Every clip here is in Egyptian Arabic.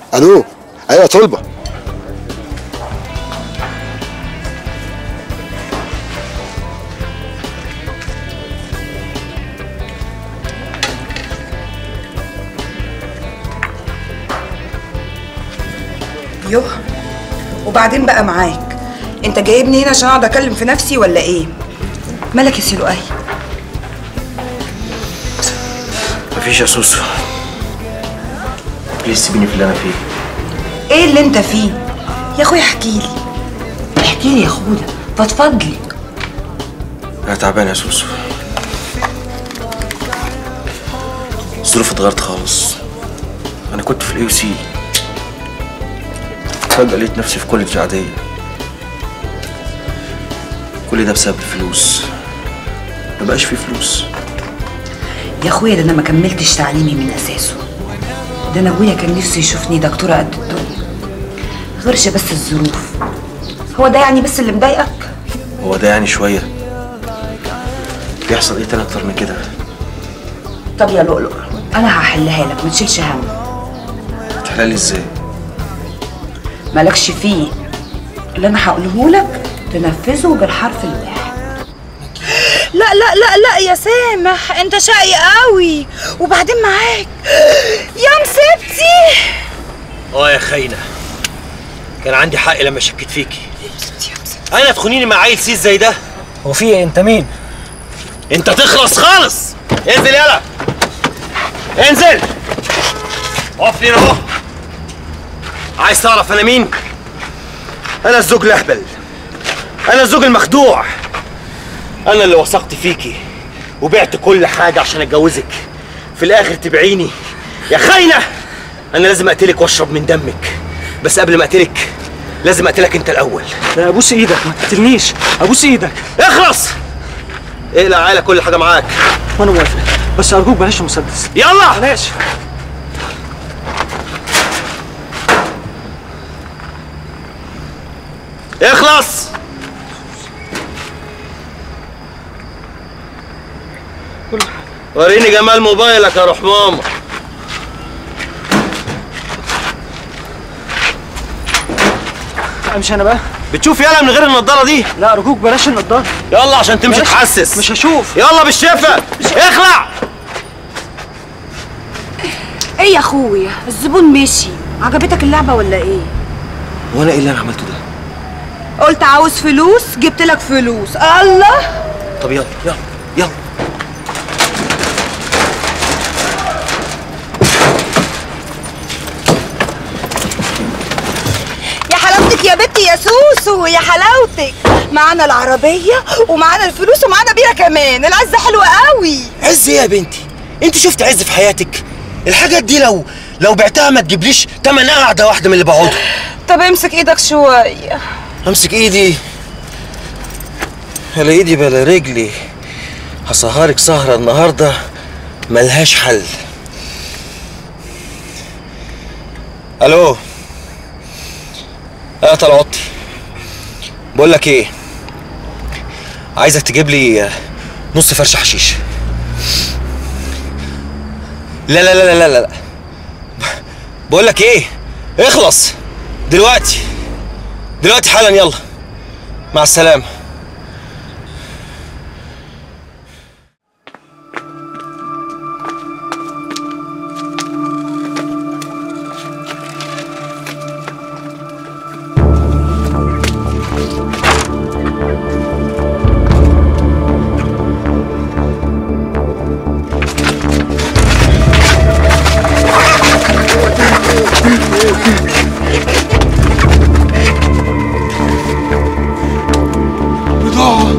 الو ايوه طلبه يوه وبعدين بقى معاك انت جايبني هنا عشان اقعد اكلم في نفسي ولا ايه مالك يا سلوقي مفيش يا سوسو بليز سيبيني في اللي انا فيه ايه اللي انت فيه يا اخويا احكي لي احكي لي يا اخويا فضفض لي انا تعبان يا سوسو الظروف اتغيرت خالص انا كنت في الاي سي فجأة لقيت نفسي في كوليدج عادية كل ده بسبب الفلوس مبقاش فيه فلوس يا اخويا ده انا ما كملتش تعليمي من اساسه ده انا ابويا كان نفسه يشوفني دكتوره قد الدنيا غيرش بس الظروف هو ده يعني بس اللي مضايقك هو ده يعني شوية بيحصل ايه تاني اكتر من كده طب يا لؤلؤ انا هحلها لك ما تشيلش هم تحلالي ازاي مالكش فيه اللي انا هقوله لك تنفذه بالحرف الواحد لا لا لا لا يا سامح انت شقي قوي وبعدين معاك يا مصيبتي اه يا خاينة كان عندي حق لما شكيت فيكي انا تخونيني مع عيل سيس زي ده هو في ايه انت مين؟ انت تخلص خالص انزل يلا انزل اقف لي اهو عايز تعرف انا مين انا الزوج الاهبل انا الزوج المخدوع انا اللي وثقت فيكي وبعت كل حاجه عشان اتجوزك في الاخر تبعيني يا خاينه انا لازم اقتلك واشرب من دمك بس قبل ما اقتلك لازم اقتلك انت الاول لا ابوس ايدك ما تقتلنيش ابوس ايدك اخلص اقلع عيلة كل حاجه معاك وانا موافق بس ارجوك بلاش المسدس يلا بلاش اخلص وريني جمال موبايلك يا روح ماما امشي انا بقى بتشوف يالا من غير النضاره دي لا ارجوك بلاش النضاره يلا عشان تمشي بلاش. تحسس مش هشوف يلا بالشفا اخلع ايه يا اخويا الزبون مشي عجبتك اللعبه ولا ايه وانا ايه اللي انا عملته ده قلت عاوز فلوس جبت لك فلوس الله طب يلا يلا يلا يا حلاوتك يا بنتي يا سوسو يا حلاوتك معانا العربيه ومعانا الفلوس ومعانا بيره كمان العزه حلوه قوي عز ايه يا بنتي انت شفت عز في حياتك الحاجات دي لو لو بعتها ما تجيبليش تمن قعده واحده من اللي بقعدها طب امسك ايدك شويه امسك ايدي بلا ايدي بلا رجلي هسهرك سهرة النهاردة ملهاش حل الو اه طلعتي بقول لك ايه عايزك تجيب لي نص فرش حشيش لا لا لا لا لا لا بقول لك ايه اخلص دلوقتي دلوقتي حالا يلا مع السلامه بضاعة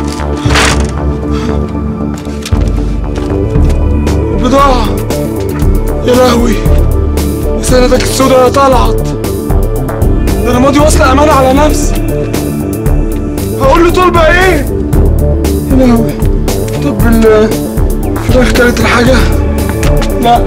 بضاعة يا لهوي سندك السودا يا طلعت ده انا ماضي وصل امانة على نفسي هقول له طلبة ايه يا لهوي طب ال- الفراخ كانت الحاجة لا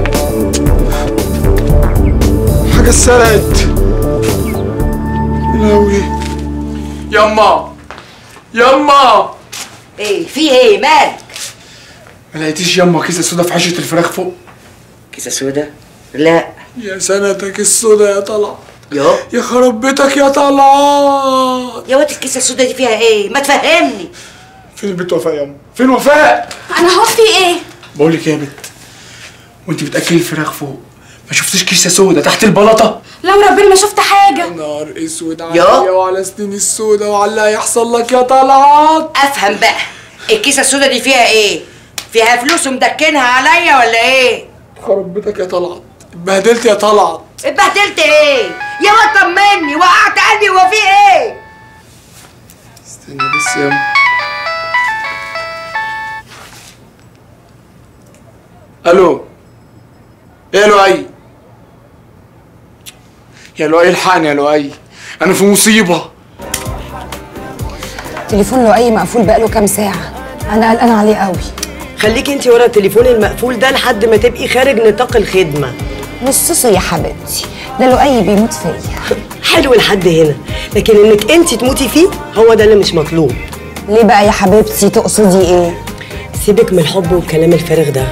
حاجة اتسرقت يا لهوي يما يما ايه في ايه مالك ما لقيتيش يما كيسة سودا في حشة الفراخ فوق كيسه سودا لا يا سنتك السودا يا طلعت يو يا خرب بيتك يا طلعت يا واد الكيسه السوداء دي فيها ايه ما تفهمني فين البيت وفاء يا أم؟ فين وفاء انا هو في ايه بقول لك إيه يا بت وانت بتاكلي الفراخ فوق ما شفتيش كيسه سودا تحت البلاطه لو ربنا ما شفت حاجه نار اسود يا. عليا وعلى سنين السودا وعلى اللي هيحصل لك يا طلعت افهم بقى الكيسه السوداء دي فيها ايه فيها فلوس ومدكنها عليا ولا ايه خرب بيتك يا طلعت اتبهدلت يا طلعت اتبهدلت ايه يا واد طمني وقعت قلبي هو في ايه استني بس يا أم. الو ايه يا لؤي يا لؤي الحقني يا لؤي انا في مصيبه تليفون لؤي مقفول بقاله كام ساعة أنا قلقانة عليه قوي خليكي انت ورا التليفون المقفول ده لحد ما تبقي خارج نطاق الخدمه بصصوا يا حبيبتي ده لؤي بيموت فيا حلو لحد هنا لكن انك انت تموتي فيه هو ده اللي مش مطلوب ليه بقى يا حبيبتي تقصدي ايه سيبك من الحب والكلام الفارغ ده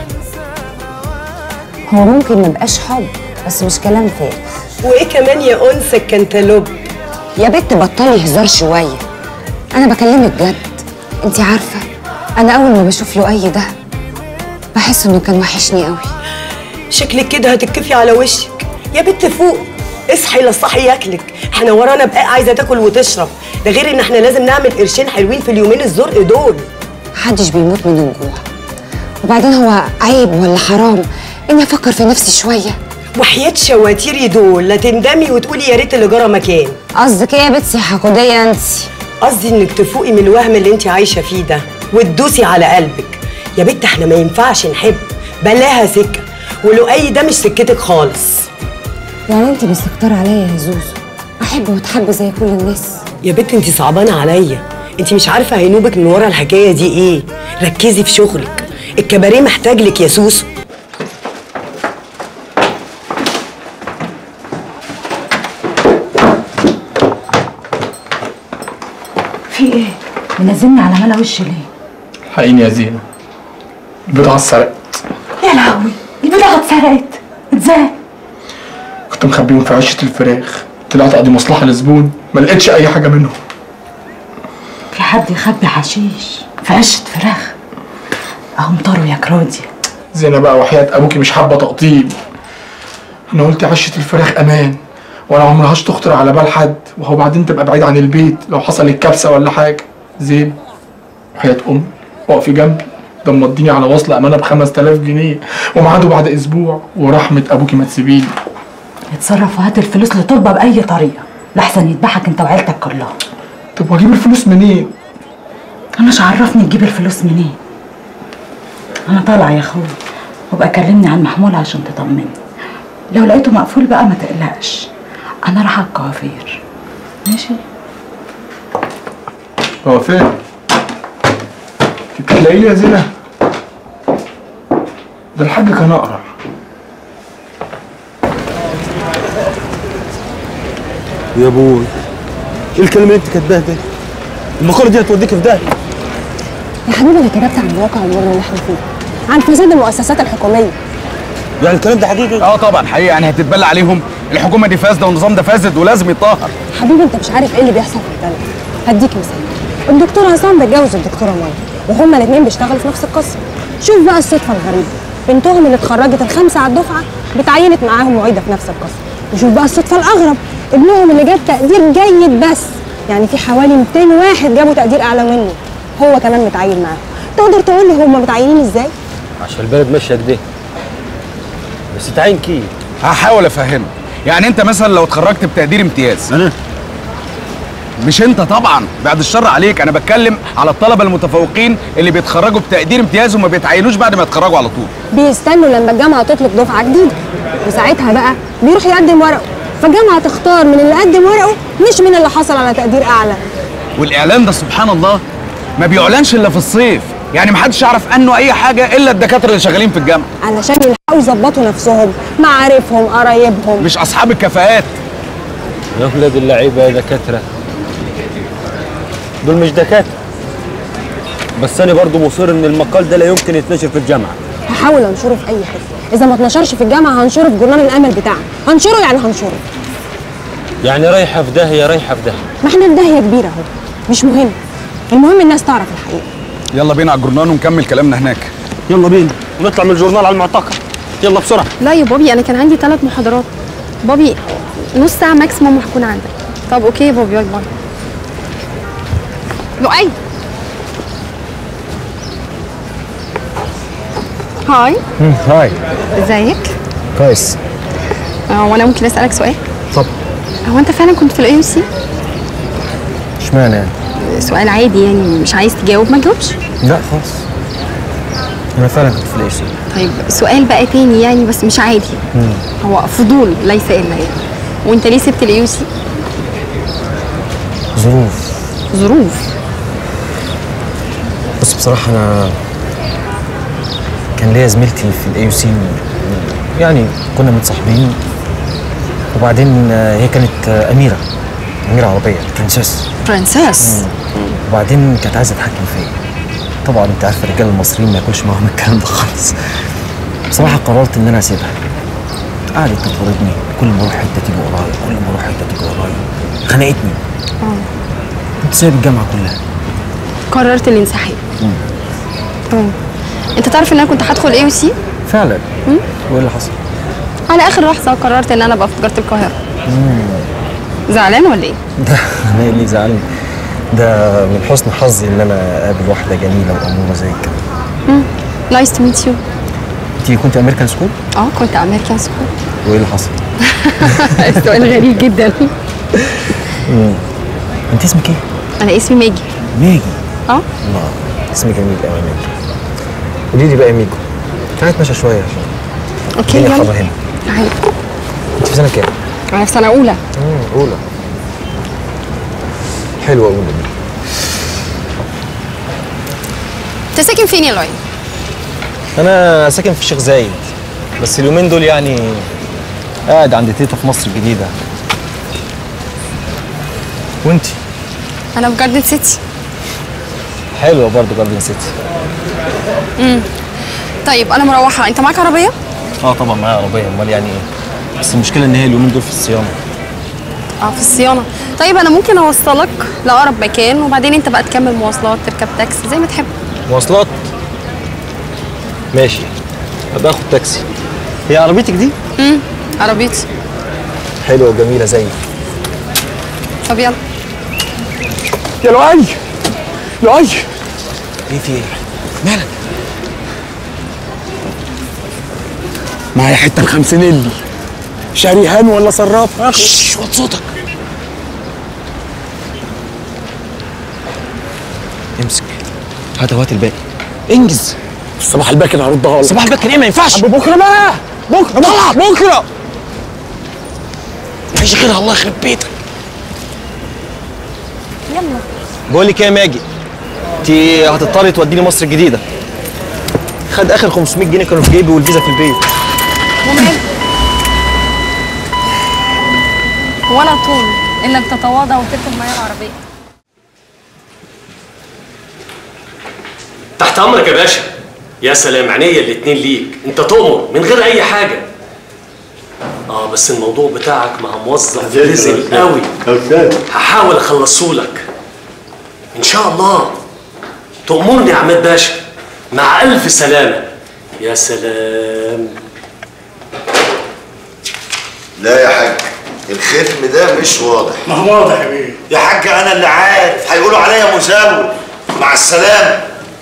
هو ممكن مبقاش حب بس مش كلام فارغ وايه كمان يا انثى الكنتالوب يا بت بطلي هزار شوية أنا بكلمك جد أنت عارفة أنا أول ما بشوف لؤي ده بحس إنه كان وحشني قوي شكلك كده هتتكفي على وشك يا بت فوق اصحي للصحي ياكلك احنا ورانا بقى عايزه تاكل وتشرب ده غير ان احنا لازم نعمل قرشين حلوين في اليومين الزرق دول محدش بيموت من الجوع وبعدين هو عيب ولا حرام إني أفكر في نفسي شوية وحياة شواتيري دول لا تندمي وتقولي يا ريت اللي جرى مكان قصدك إيه يا بنتي حقودية أنت قصدي انك تفوقي من الوهم اللي انت عايشه فيه ده وتدوسي على قلبك يا بت احنا ما ينفعش نحب بلاها سكه ولؤي ده مش سكتك خالص يعني أنت مستكترة عليا يا زوزو أحب وأتحب زي كل الناس يا بت انت صعبانه عليا انت مش عارفه هينوبك من ورا الحكايه دي ايه ركزي في شغلك الكباريه محتاج لك يا سوسو في ايه منزلني على ملا وش ليه حقيقي يا زينة البضاعة اتسرقت يا لهوي البضاعه اتسرقت ازاي كنت مخبيهم في عشة الفراخ طلعت اقضي مصلحة لزبون ما لقيتش اي حاجة منهم في حد يخبي حشيش في عشه فراخ اهم طاروا يا كرودي زينة بقى وحياة ابوكي مش حابة تقطيب انا قلت عشة الفراخ امان ولا عمرهاش تخطر على بال حد وهو بعدين تبقى بعيد عن البيت لو حصل الكبسة ولا حاجة زين وحياة امي وقفي جنبي ده مضيني على وصل امانة ب 5000 جنيه وميعاده بعد اسبوع ورحمة ابوكي ما تسيبيني اتصرف وهات الفلوس لطلبه باي طريقه لحسن يذبحك انت وعيلتك كلها طب واجيب الفلوس منين؟ انا مش عرفني تجيب الفلوس منين انا طالعه يا اخويا وابقى كلمني عن محمول عشان تطمني لو لقيته مقفول بقى ما تقلقش انا رايحه الكوافير ماشي هو فين؟ تلاقيه لي يا زينة ده الحاج كان اقرع يا ابوي ايه الكلمه اللي انت كاتباها دي المقاله دي هتوديك في داهيه يا حبيبي انا كتبت عن واقع الامور اللي احنا فيه عن فساد المؤسسات الحكوميه يعني الكلام ده حقيقي اه طبعا حقيقي يعني هتتبلى عليهم الحكومه دي فاسده والنظام ده فاسد ولازم يتطهر حبيبي انت مش عارف ايه اللي بيحصل في البلد هديك مثال الدكتور عصام ده اتجوز الدكتوره ميه وهما الاثنين بيشتغلوا في نفس القسم شوف بقى الصدفه الغريبه بنتهم اللي اتخرجت الخمسه على الدفعه بتعينت معاهم معيده في نفس القسم وشوف بقى الصدفه الاغرب ابنهم اللي جاب تقدير جيد بس يعني في حوالي 200 واحد جابوا تقدير اعلى منه هو كمان متعين معاهم تقدر تقول لي هما متعينين ازاي عشان البلد ماشيه كده بس تعين كيف هحاول افهمك يعني انت مثلا لو اتخرجت بتقدير امتياز انا مش انت طبعا بعد الشر عليك انا بتكلم على الطلبه المتفوقين اللي بيتخرجوا بتقدير امتياز وما بيتعينوش بعد ما يتخرجوا على طول بيستنوا لما الجامعه تطلق دفعه جديده وساعتها بقى بيروح يقدم ورقه فالجامعه تختار من اللي قدم ورقه مش من اللي حصل على تقدير اعلى والاعلان ده سبحان الله ما بيعلنش الا في الصيف يعني محدش يعرف عنه اي حاجه الا الدكاتره اللي شغالين في الجامعه علشان يلحقوا يظبطوا نفسهم معارفهم قرايبهم مش اصحاب الكفاءات يا ولاد اللعيبه يا دكاتره دول مش دكاتره بس انا برضو مصر ان المقال ده لا يمكن يتنشر في الجامعه هحاول انشره في اي حته اذا ما اتنشرش في الجامعه هنشره في جورنال الامل بتاعنا هنشره يعني هنشره يعني رايحه في داهيه رايحه في داهيه ما احنا في داهيه كبيره اهو مش مهم المهم الناس تعرف الحقيقه يلا بينا على الجرنان ونكمل كلامنا هناك يلا بينا ونطلع من الجورنال على المعتقل يلا بسرعه لا يا بابي انا كان عندي ثلاث محاضرات بابي نص ساعه ماكسيموم وهكون عندك طب اوكي يا بابي باي باي لؤي هاي هاي ازيك كويس آه، وانا ممكن اسالك سؤال اتفضل هو انت فعلا كنت في الاي سي اشمعنى يعني؟ سؤال عادي يعني مش عايز تجاوب ما تجاوبش لا خالص انا فعلا كنت في الاي سي طيب سؤال بقى تاني يعني بس مش عادي هو فضول ليس الا يعني وانت ليه سبت الاي سي ظروف ظروف بص بصراحه انا كان ليا زميلتي في الاي سي يعني كنا متصاحبين وبعدين آه، هي كانت آه، اميره اميره عربيه برنسس برنسس وبعدين كانت عايزه تتحكم فيا طبعا انت عارف الرجاله المصريين ما ياكلش معاهم الكلام ده خالص بصراحه قررت ان انا اسيبها قعدت تطردني كل ما اروح حته تيجي ورايا كل ما اروح حته تيجي ورايا خنقتني كنت سايب الجامعه كلها قررت الانسحاب اه انت تعرف ان انا كنت هدخل اي سي فعلا وايه اللي حصل؟ على اخر لحظه قررت ان انا ابقى في تجاره القاهره زعلان ولا ايه ده انا إيه اللي زعلني ده من حسن حظي ان انا اقابل واحده جميله واموره زي كده نايس تو ميت يو انت كنت امريكان سكول اه كنت امريكان سكول وايه اللي حصل؟ سؤال غريب جدا انت اسمك ايه؟ انا اسمي ماجي ميجي اه الله اسم جميل قوي يا ميجي قولي لي بقى يا ميجو تعالى نتمشى شويه عشان اوكي الدنيا يلا حر هنا تعالى انت في سنه كام؟ انا في سنه اولى امم اولى حلوه اولى دي انت ساكن فين يا لؤي انا ساكن في الشيخ زايد بس اليومين دول يعني قاعد عند تيتا في مصر الجديده وانت انا في جاردن سيتي حلوه برضه جاردن سيتي امم طيب انا مروحه انت معاك عربيه اه طبعا معايا عربيه امال يعني ايه بس المشكله ان هي اليومين دول في الصيانه اه في الصيانه طيب انا ممكن اوصلك لاقرب مكان وبعدين انت بقى تكمل مواصلات تركب تاكسي زي ما تحب مواصلات ماشي ابقى اخد تاكسي هي عربيتك دي امم عربيتي حلوه وجميله زيك طب يلا يا لؤي لؤي ايه في ايه مالك معايا حته بخمسينيلي شريهان ولا صراف اخش وطي صوتك امسك هات وهات الباقي انجز صباح الباكر هردها لك صباح الباكر ايه ما ينفعش طب بكره بقى بكره طلع بكره مفيش غيرها الله يخرب بيتك يلا بقول لك ايه يا ماجي انت هتضطري توديني مصر الجديده خد اخر 500 جنيه كانوا في جيبي والفيزا في البيت ومال ولا طول انك تتواضع وتركب معايا العربيه تحت امرك يا باشا يا سلام عينيا الاتنين ليك انت تؤمر من غير اي حاجه اه بس الموضوع بتاعك مع موظف رزل قوي هحاول اخلصه لك ان شاء الله تأمرني يا عماد باشا مع الف سلامه يا سلام لا يا حاج الختم ده مش واضح ما هو واضح يا بيه يا حاج انا اللي عارف هيقولوا عليا مزور مع السلامه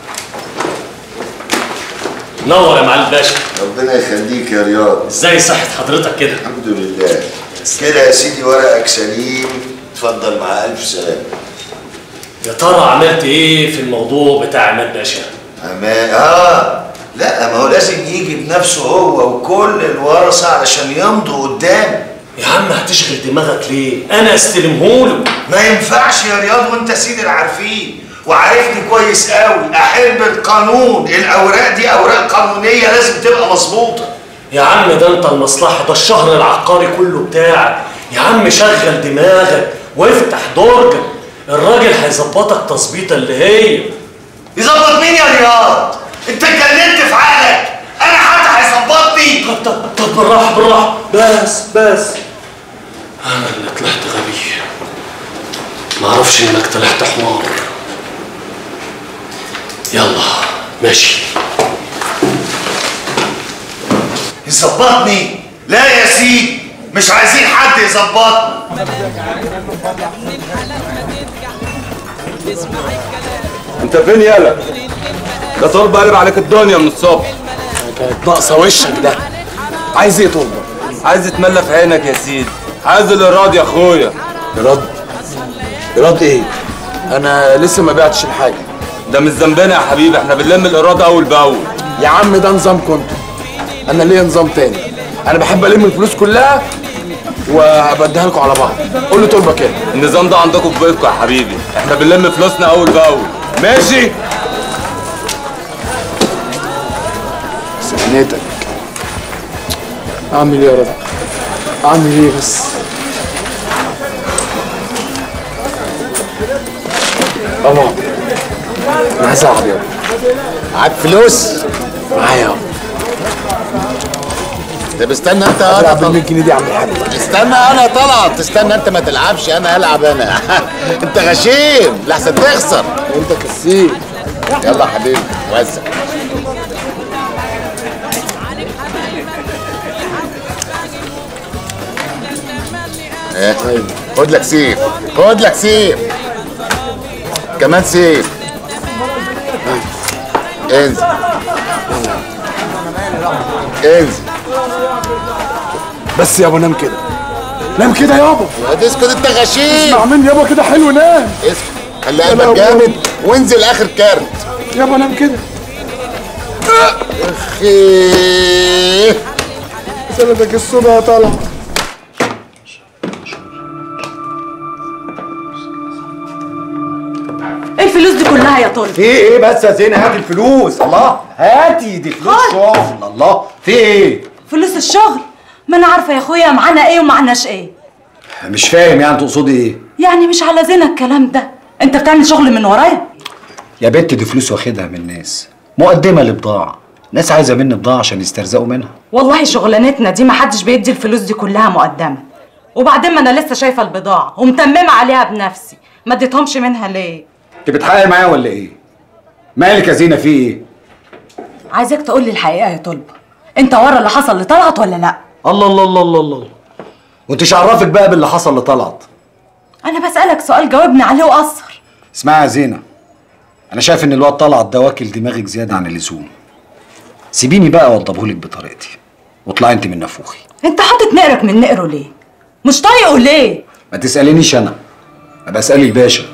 نور يا معالي الباشا ربنا يخليك يا رياض ازاي صحه حضرتك كده الحمد لله كده يا سيدي ورقك سليم اتفضل مع الف سلامه يا ترى عملت ايه في الموضوع بتاع عماد باشا أما اه لا ما هو لازم يجي بنفسه هو وكل الورثه علشان يمضوا قدام يا عم هتشغل دماغك ليه انا استلمهوله ما ينفعش يا رياض وانت سيد العارفين وعارفني كويس قوي احب القانون الاوراق دي اوراق قانونيه لازم تبقى مظبوطه يا عم ده انت المصلحه ده الشهر العقاري كله بتاعك يا عم شغل دماغك وافتح درجك الراجل هيظبطك تظبيطه اللي هي يظبط مين يا رياض انت اتجننت في عقلك انا حد هيظبطني طب طب بالراحه بالراحه بس بس انا اللي طلعت غبي ما اعرفش انك طلعت حمار يلا ماشي يظبطني لا يا سيدي مش عايزين حد يظبطنا انت فين يالا ده طلب قلب عليك الدنيا من الصبح كانت ناقصه وشك ده عايز ايه طلبه عايز يتملى في عينك يا سيدي عايز الايراد يا اخويا ايراد ايراد ايه انا لسه ما بعتش الحاجه ده مش ذنبنا يا حبيبي احنا بنلم الايراد اول باول يا عم ده نظام كنت انا ليا نظام تاني انا بحب الم الفلوس كلها وبديها لكم على بعض قول لي طلبك ايه النظام ده عندكم في بيتكم يا حبيبي احنا بنلم فلوسنا اول باول ماشي سنتك اعمل ايه يا رب اعمل ايه بس طبعا معايا صاحبي يابا معاك فلوس معايا يابا طب استنى انت هتلعب انا ب 100 جنيه دي يا عم الحاج استنى انا طلعت استنى انت ما تلعبش انا هلعب انا انت غشيم لحسن تخسر انت كسيب يلا يا حبيبي وزع ايه خد لك سيف خد لك سيف كمان سيف انزل انزل بس يابا نام كده نام كده يابا يا اسكت انت غشيم اسمع مني يابا كده حلو نام اسكت خلي قلبك جامد وانزل اخر كارت يابا نام كده اخي سندك السودا يا طلع ايه الفلوس دي كلها يا طلب في ايه بس يا زينة هاتي الفلوس الله هاتي دي فلوس شغل الله في ايه فلوس الشغل ما انا عارفه يا اخويا معانا ايه ومعناش ايه مش فاهم يعني تقصدي ايه يعني مش على زينك الكلام ده انت بتعمل شغل من ورايا يا بنت دي فلوس واخدها من الناس مقدمة لبضاعة ناس عايزة مني بضاعة عشان يسترزقوا منها والله شغلانتنا دي ما حدش بيدي الفلوس دي كلها مقدمه وبعدين ما انا لسه شايفه البضاعه ومتممه عليها بنفسي ما اديتهمش منها ليه انت بتحقق معايا ولا ايه مالك يا زينة في ايه عايزاك تقول لي الحقيقه يا طلب انت ورا اللي حصل لطلعت ولا لا الله الله الله الله الله وانت عرفك بقى باللي حصل لطلعت انا بسالك سؤال جاوبني عليه وقصر اسمعي يا زينة انا شايف ان الواد طلعت ده واكل دماغك زيادة عن اللزوم سيبيني بقى اوضبهولك بطريقتي واطلعي انت من نافوخي انت حاطط نقرك من نقره ليه مش طايقه ليه ما تسألينيش انا ابقى اسألي الباشا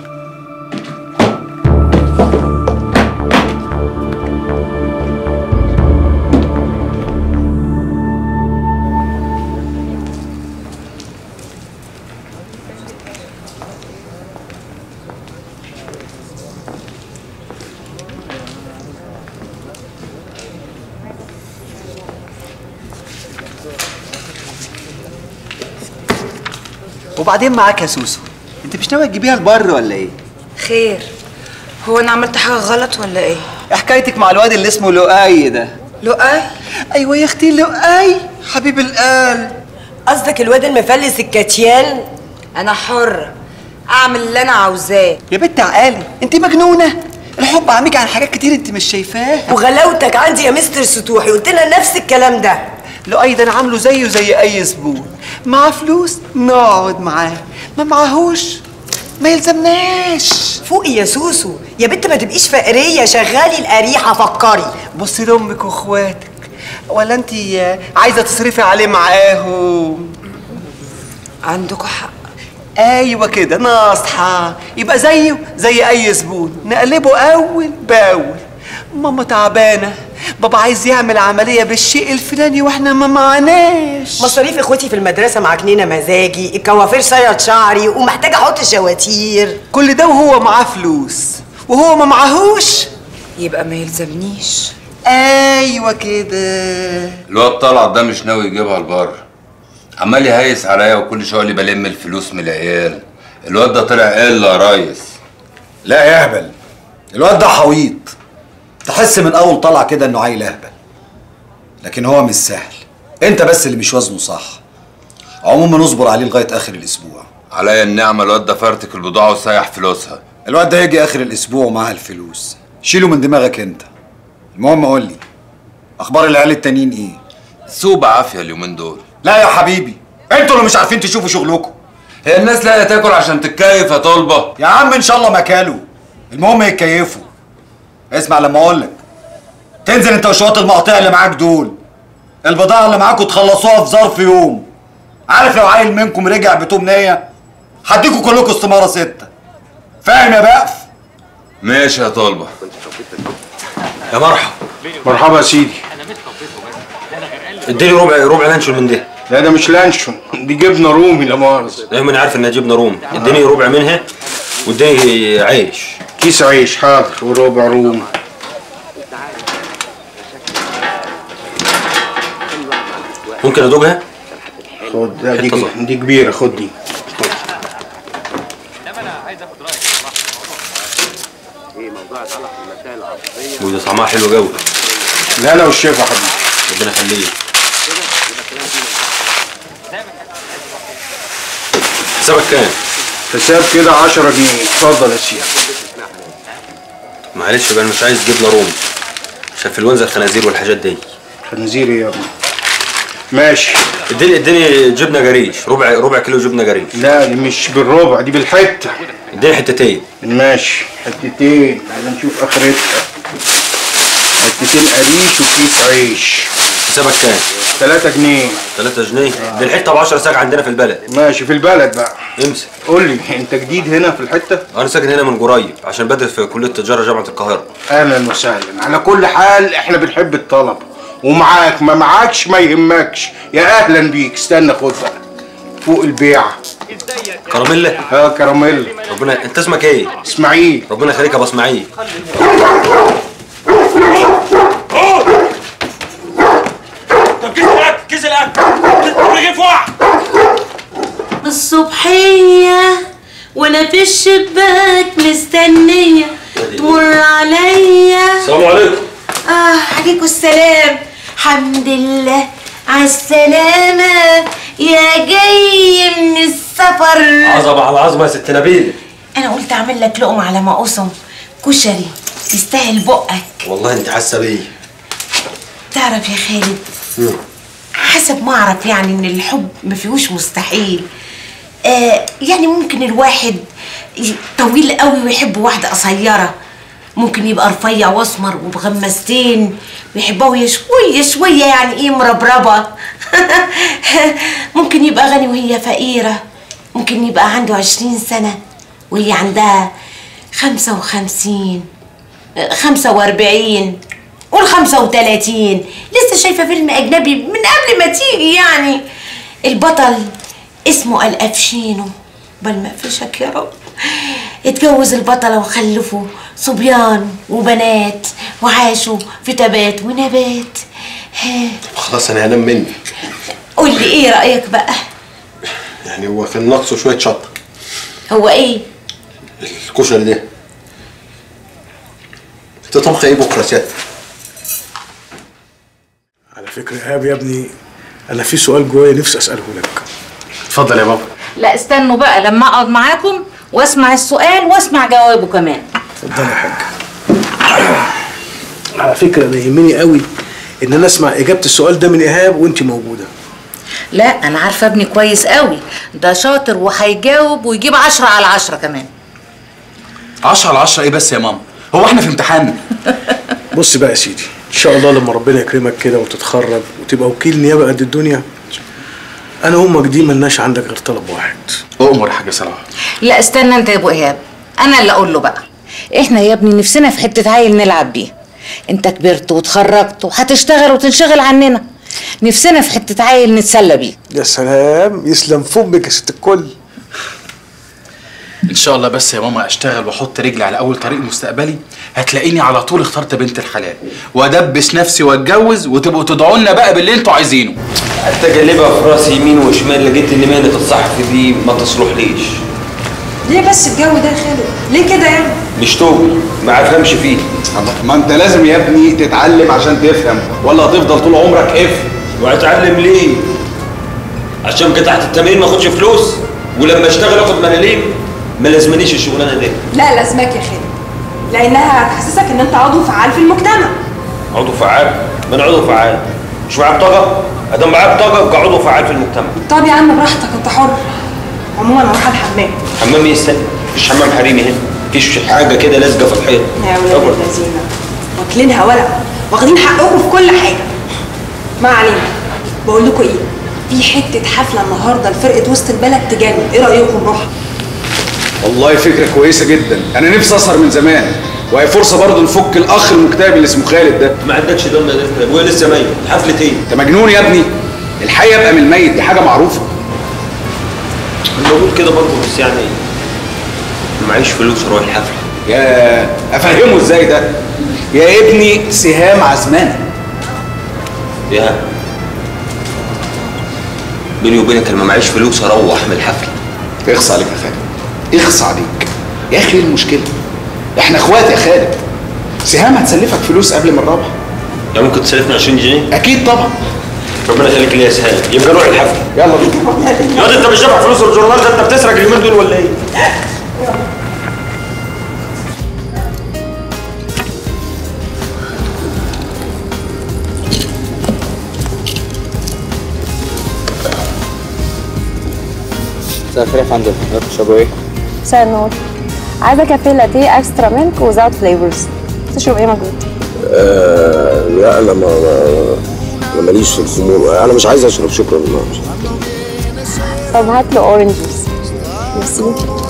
وبعدين معاك يا سوسو انت مش ناوي تجيبيها البر ولا ايه خير هو انا عملت حاجه غلط ولا ايه إيه حكايتك مع الواد اللي اسمه لؤي ده لؤي ايوه يا اختي لؤي حبيب القلب قصدك الواد المفلس الكاتيان انا حره اعمل اللي انا عاوزاه يا بنت عقالي انت مجنونه الحب عميك عن حاجات كتير انت مش شايفاها وغلاوتك عندي يا مستر سطوحي قلت لنا نفس الكلام ده لؤي ده انا عامله زيه زي اي زبون معاه فلوس نقعد معاه ما معاهوش ما يلزمناش فوقي يا سوسو يا بنت ما تبقيش فقريه شغالي القريحه فكري بصي لامك واخواتك ولا انت عايزه تصرفي عليه معاهم عندكوا حق ايوه كده ناصحه يبقى زيه زي اي زبون نقلبه اول باول ماما تعبانه بابا عايز يعمل عمليه بالشيء الفلاني واحنا ما معناش مصاريف اخواتي في المدرسه معكنينه مزاجي الكوافير شيط شعري ومحتاجه احط شواتير كل ده وهو معاه فلوس وهو ما معاهوش يبقى ما يلزمنيش ايوه كده الواد طلعت ده مش ناوي يجيبها البر عمال يهيس عليا وكل شويه اللي بلم الفلوس من العيال الواد ده طلع قله يا ريس لا يا اهبل الواد ده حويط تحس من اول طلع كده انه عيل اهبل لكن هو مش سهل انت بس اللي مش وزنه صح عموما نصبر عليه لغايه اخر الاسبوع عليا النعمه الواد ده فرتك البضاعه وسيح فلوسها الواد ده هيجي اخر الاسبوع ومعاه الفلوس شيله من دماغك انت المهم قول لي اخبار العيال التانيين ايه سوق بعافيه اليومين دول لا يا حبيبي انتوا اللي مش عارفين تشوفوا شغلكم هي الناس لاقيه تاكل عشان تتكيف يا طلبه يا عم ان شاء الله ما كلوا المهم يتكيفوا اسمع لما اقول لك تنزل انت وشويه المقاطع اللي معاك دول البضاعه اللي معاكوا تخلصوها في ظرف يوم عارف لو عيل منكم رجع بتوم نيه هديكوا كلكم استماره سته فاهم يا بقف ماشي يا طلبه يا مرحب مرحبا يا سيدي اديني ربع ربع لانشون من ده لا ده مش لانشون دي جبنه رومي لا مؤاخذه دايما انا عارف انها جبنه رومي اديني ربع منها واديني عيش كيس عيش حاضر وربع رومي ممكن ادوقها خد لا دي دي كبيره خد دي وده طعمها حلو قوي لا لا والشفا حبيبي ربنا يخليك حسابك كام؟ حساب كده 10 جنيه اتفضل يا سيدي معلش بقى انا مش عايز جبنه رومي عشان في الونزه الخنازير والحاجات دي خنزير ايه يا ابني ماشي اديني اديني جبنه جريش ربع ربع كيلو جبنه جريش لا دي مش بالربع دي بالحته اديني حتتين ماشي حتتين عايز نشوف اخرتها حتتين قريش وكيس عيش حسابك كام؟ 3 جنيه 3 جنيه دي الحته ب 10 ساعه عندنا في البلد ماشي في البلد بقى امسك قول لي انت جديد هنا في الحته انا ساكن هنا من قريب عشان بدرس في كليه التجاره جامعه القاهره اهلا وسهلا على كل حال احنا بنحب الطلب ومعاك ما معاكش ما يهمكش يا اهلا بيك استنى خد بقى فوق البيعه كراميلا اه كراميلا ربنا انت اسمك ايه اسماعيل ربنا يخليك يا ابو اسماعيل طب كيس الاكل كيس الاكل رغيف واحد الصبحية وانا في الشباك مستنية تمر عليا السلام عليكم اه عليكم السلام حمد لله على السلامة يا جاي من السفر عظمه على عظمه يا ست نبيل انا قلت اعمل لك لقمة على ما اقسم كشري يستاهل بقك والله انت حاسه بيا تعرف يا خالد حسب ما اعرف يعني ان الحب ما فيهوش مستحيل آه يعني ممكن الواحد ي- طويل قوي ويحب واحدة قصيرة ممكن يبقى رفيع واسمر وبغمستين ويحبها وهي شوية شوية يعني ايه مربربة ممكن يبقى غني وهي فقيرة ممكن يبقى عنده عشرين سنة وهي عندها خمسة وخمسين خمسة واربعين قول خمسة وتلاتين لسه شايفة فيلم أجنبي من قبل ما تيجي يعني البطل اسمه الأفشينو بل ما فيشك يا رب اتجوز البطلة وخلفوا صبيان وبنات وعاشوا في تبات ونبات ها، خلاص انا هنام مني قول لي ايه رأيك بقى يعني هو كان ناقصه شويه شطه هو ايه الكشري ده انت طبخ ايه بكره يا سيادتك على فكره ايهاب يا ابني انا في سؤال جوايا نفسي اساله لك اتفضل يا بابا لا استنوا بقى لما اقعد معاكم واسمع السؤال واسمع جوابه كمان اتفضل يا حاج على فكره انا يهمني قوي ان انا اسمع اجابه السؤال ده من ايهاب وانت موجوده لا انا عارفه ابني كويس قوي ده شاطر وهيجاوب ويجيب عشرة على عشرة كمان 10 على 10 ايه بس يا ماما هو احنا في امتحان بص بقى يا سيدي ان شاء الله لما ربنا يكرمك كده وتتخرج وتبقى وكيل نيابه قد الدنيا انا وامك دي ملناش عندك غير طلب واحد اؤمر يا حاج صلاح لا استنى انت يا ابو ايهاب انا اللي اقول له بقى احنا يا ابني نفسنا في حته عيل نلعب بيه انت كبرت وتخرجت وهتشتغل وتنشغل عننا نفسنا في حته عيل نتسلى بيه يا سلام يسلم فمك يا ست الكل ان شاء الله بس يا ماما اشتغل واحط رجلي على اول طريق مستقبلي هتلاقيني على طول اخترت بنت الحلال وادبس نفسي واتجوز وتبقوا تدعوا لنا بقى باللي انتوا عايزينه اقلبها في راسي يمين وشمال لقيت ان مهنه الصحفي دي ما تصلحليش ليه بس الجو ده يا خالد؟ ليه كده يعني؟ مش توبي ما افهمش فيه ما انت لازم يا ابني تتعلم عشان تفهم ولا هتفضل طول عمرك اف وهتعلم ليه؟ عشان كده تحت التمرين ما اخدش فلوس ولما اشتغل اخد ملاليم ما لازمنيش الشغلانه دي لا لازمك يا خالد لانها هتحسسك ان انت عضو فعال في المجتمع عضو فعال ما انا عضو فعال مش معايا بطاقه ادام معايا بطاقه ابقى عضو فعال في المجتمع طب يا عم براحتك انت حر عموما انا رايحه الحمام حمام ايه استنى مفيش حمام حريمي هنا مفيش حاجه كده لازقه في الحيط يا ولاد أول. الذين واكلينها ورق واخدين حقكم في كل حاجه ما علينا بقول لكم ايه في حته حفله النهارده لفرقه وسط البلد تجنن ايه رايكم نروح والله فكرة كويسة جدا أنا نفسي أسهر من زمان وهي فرصة برضه نفك الأخ المكتئب اللي اسمه خالد ده ما عندكش دم يا دكتور ابويا لسه ميت حفله ايه؟ أنت مجنون يا ابني الحي يبقى من الميت دي حاجة معروفة انا بقول كده برضه بس يعني معيش فلوس اروح الحفله يا أفهمه إزاي ده يا ابني سهام عزمانة يا بيني وبينك لما معيش فلوس اروح من الحفله اخص عليك يا خالد اخص عليك يا أخي إيه المشكلة احنا اخوات يا خالد سهام هتسلفك فلوس قبل ما نروح يعني ممكن تسلفني 20 جنيه؟ أكيد طبعا ربنا يخليك لي يا سهام يبقى روح الحفله يلا بينا يا انت مش دافع فلوس الجورنال ده انت بتسرق اليومين دول ولا ايه؟ مساء الخير يا فندم تشربوا ايه؟ مساء النور عايزه كافيه لاتيه اكسترا ميلك وزاوت فليفرز تشرب ايه موجود آه لا انا ما ما- انا ماليش في الخمور انا مش عايز اشرب شكرا ما مش طب هات له اورنج جوس ميرسي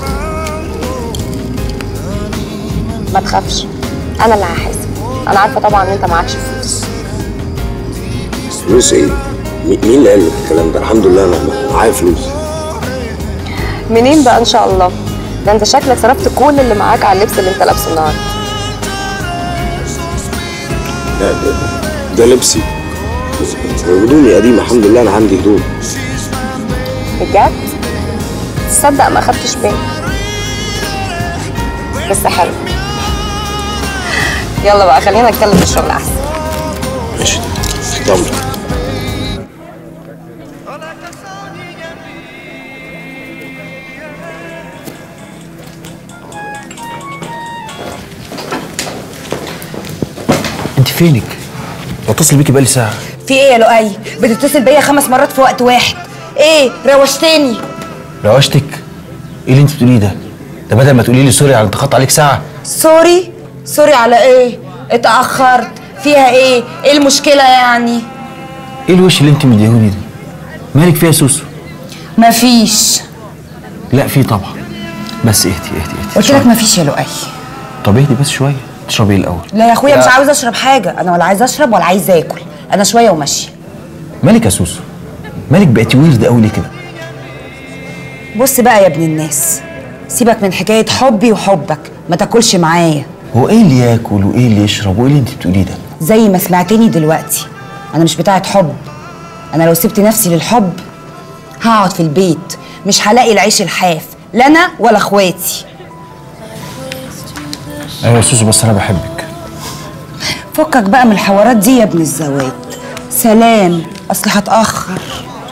ما تخافش انا اللي هحاسب انا عارفه طبعا ان انت معكش فلوس فلوس ايه؟ مي- مين اللي قال لك الكلام ده؟ الحمد لله انا معايا فلوس منين بقى ان شاء الله ده انت شكلك صرفت كل اللي معاك على اللبس اللي انت لابسه النهارده لا ده, ده لبسي هدومي قديمة الحمد لله انا عندي هدوم بجد تصدق ما خدتش بالي بس حلو يلا بقى خلينا نتكلم في الشغل احسن ماشي طبعا انت فينك؟ بتصل بيكي بقالي ساعة في ايه يا لؤي بتتصل بيا خمس مرات في وقت واحد ايه روشتني روشتك؟ ايه اللي انت بتقوليه ده؟ ده بدل ما تقولي لي سوري على انتقاد عليك ساعة سوري سوري على ايه اتاخرت فيها ايه ايه المشكله يعني ايه الوش اللي انت مديهوني ده؟ مالك فيها يا سوسو؟ مفيش لا في طبعا بس اهدي اهدي اهدي قلت لك مفيش يا لؤي طب اهدي بس شوية تشربي ايه الأول؟ لا يا اخويا لا. مش عاوز اشرب حاجه انا ولا عايز اشرب ولا عايز اكل انا شويه وماشيه مالك يا سوسو؟ مالك بقيتي ويرد قوي ليه كده؟ بص بقى يا ابن الناس سيبك من حكايه حبي وحبك ما تاكلش معايا هو ايه اللي ياكل وايه اللي يشرب وايه اللي انت بتقوليه ده؟ زي ما سمعتني دلوقتي انا مش بتاعه حب انا لو سبت نفسي للحب هقعد في البيت مش هلاقي العيش الحاف لا انا ولا اخواتي ايوه يا سوسو بس انا بحبك فكك بقى من الحوارات دي يا ابن الزوات سلام اصل هتاخر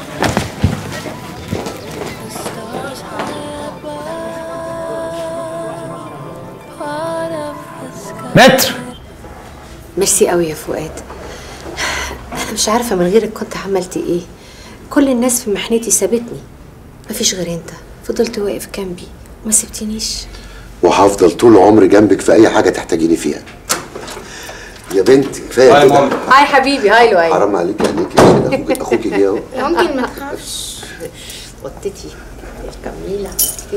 متر ميرسي قوي يا فؤاد انا مش عارفه من غيرك كنت عملت ايه كل الناس في محنتي سابتني مفيش غير انت فضلت واقف جنبي ما سبتنيش وهفضل طول عمري جنبك في اي حاجة تحتاجيني فيها يا بنت كفاية هاي كده هاي حبيبي هاي لؤي حرام عليك عليك يا كده اخوك اخوك جه اهو ممكن ما تخافش قطتي جميله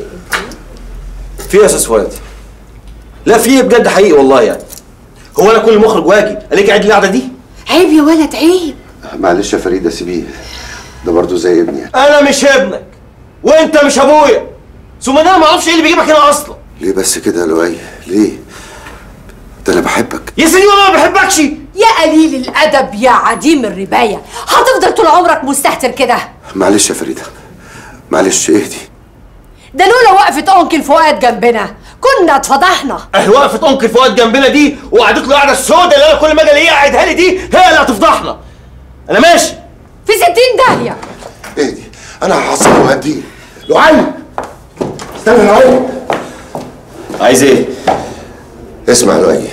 في يا استاذ فؤاد لا في بجد حقيقي والله يعني هو انا كل مخرج واجي عليك عيد القعده دي عيب يا ولد عيب معلش يا فريدة سيبيه ده برضه زي ابني انا مش ابنك وانت مش ابويا ثم انا ما اعرفش ايه اللي بيجيبك هنا اصلا ليه بس كده يا لؤي ليه ده انا بحبك يا سيدي وانا ما بحبكش يا قليل الادب يا عديم الربايه هتفضل طول عمرك مستهتر كده معلش يا فريدة معلش اهدي ده لولا وقفه انكل فؤاد جنبنا كنا اتفضحنا اهي وقفت انكل فؤاد جنبنا دي وقعدت له القعده السوداء اللي انا كل ما اجي الاقيها قاعدها لي دي هي اللي هتفضحنا انا ماشي في ستين داهيه اهدي انا هحصله وهديه لؤي استنى يا لؤي عايز ايه؟ اسمع يا لؤي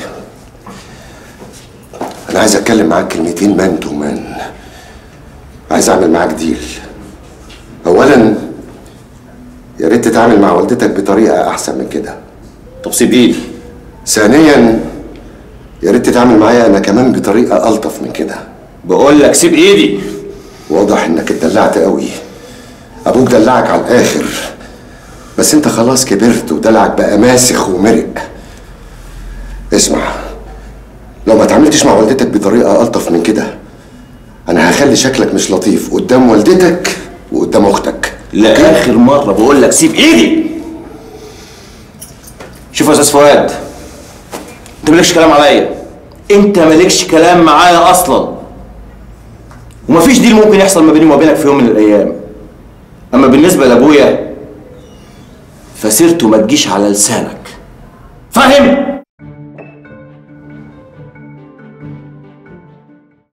انا عايز اتكلم معاك كلمتين مان تو مان عايز اعمل معاك ديل اولا يا ريت تتعامل مع والدتك بطريقه احسن من كده طب سيب ايدي ثانيا يا ريت تتعامل معايا انا كمان بطريقه الطف من كده بقول لك سيب ايدي واضح انك اتدلعت قوي ابوك دلعك على الاخر بس انت خلاص كبرت ودلعك بقى ماسخ ومرق اسمع لو ما اتعاملتش مع والدتك بطريقه الطف من كده انا هخلي شكلك مش لطيف قدام والدتك وقدام اختك لاخر مره بقول لك سيب ايدي شوف يا استاذ فؤاد انت مالكش كلام عليا انت مالكش كلام معايا اصلا ومفيش ديل ممكن يحصل ما بيني وما بينك في يوم من الايام اما بالنسبه لابويا فسيرته ما تجيش على لسانك فاهم